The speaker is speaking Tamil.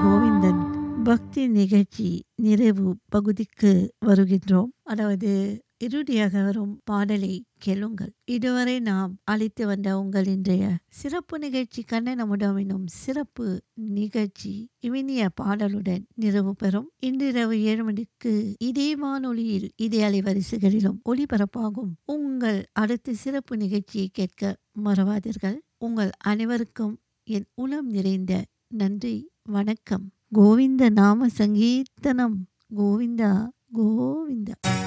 கோவிந்தன் பக்தி நிகழ்ச்சி நிறைவு பகுதிக்கு வருகின்றோம் அதாவது இறுதியாக வரும் பாடலை கேளுங்கள் இதுவரை நாம் அளித்து வந்த உங்கள் இன்றைய சிறப்பு நிகழ்ச்சி கண்ணனமுடம் எனும் சிறப்பு நிகழ்ச்சி இனிய பாடலுடன் நிறைவு பெறும் இன்றிரவு ஏழு மணிக்கு இதே வானொலியில் இதே அலைவரிசைகளிலும் ஒளிபரப்பாகும் உங்கள் அடுத்த சிறப்பு நிகழ்ச்சியை கேட்க மறவாதீர்கள் உங்கள் அனைவருக்கும் என் உளம் நிறைந்த நன்றி வணக்கம் கோவிந்த நாம சங்கீர்த்தனம் கோவிந்தா கோவிந்தா